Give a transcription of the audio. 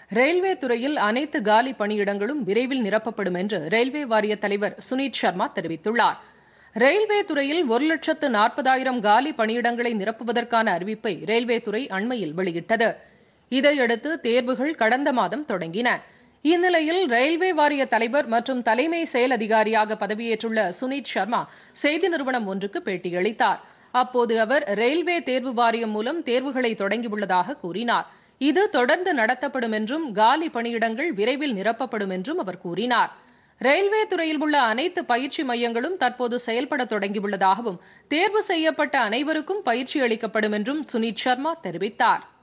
railway துறையில் அனைத்து காலி பணியிடங்களும் விரைவில் நிரப்பப்படும் என்று ரயில்வே வாரிய தலைவர் சுனீத் சர்மா தெரிவித்துள்ளார் ரயில்வே துறையில் ஒரு லட்சத்து நாற்பதாயிரம் காலி பணியிடங்களை நிரப்புவதற்கான அறிவிப்பை ரயில்வே துறை அண்மையில் வெளியிட்டது இதையடுத்து தேர்வுகள் கடந்த மாதம் தொடங்கின இந்நிலையில் ரயில்வே வாரிய தலைவர் மற்றும் தலைமை செயல் அதிகாரியாக பதவியேற்றுள்ள சுனீத் சர்மா செய்தி நிறுவனம் ஒன்றுக்கு பேட்டியளித்தார் அப்போது அவர் ரயில்வே தேர்வு வாரியம் மூலம் தேர்வுகளை தொடங்கியுள்ளதாக கூறினார் இது தொடர்ந்து நடத்தப்படும் என்றும் காலி பணியிடங்கள் விரைவில் நிரப்பப்படும் என்றும் அவர் கூறினார் ரயில்வே துறையில் உள்ள அனைத்து பயிற்சி மையங்களும் தற்போது செயல்பட தொடங்கியுள்ளதாகவும் தேர்வு செய்யப்பட்ட அனைவருக்கும் பயிற்சி அளிக்கப்படும் என்றும் சுனீத் சர்மா தெரிவித்தார்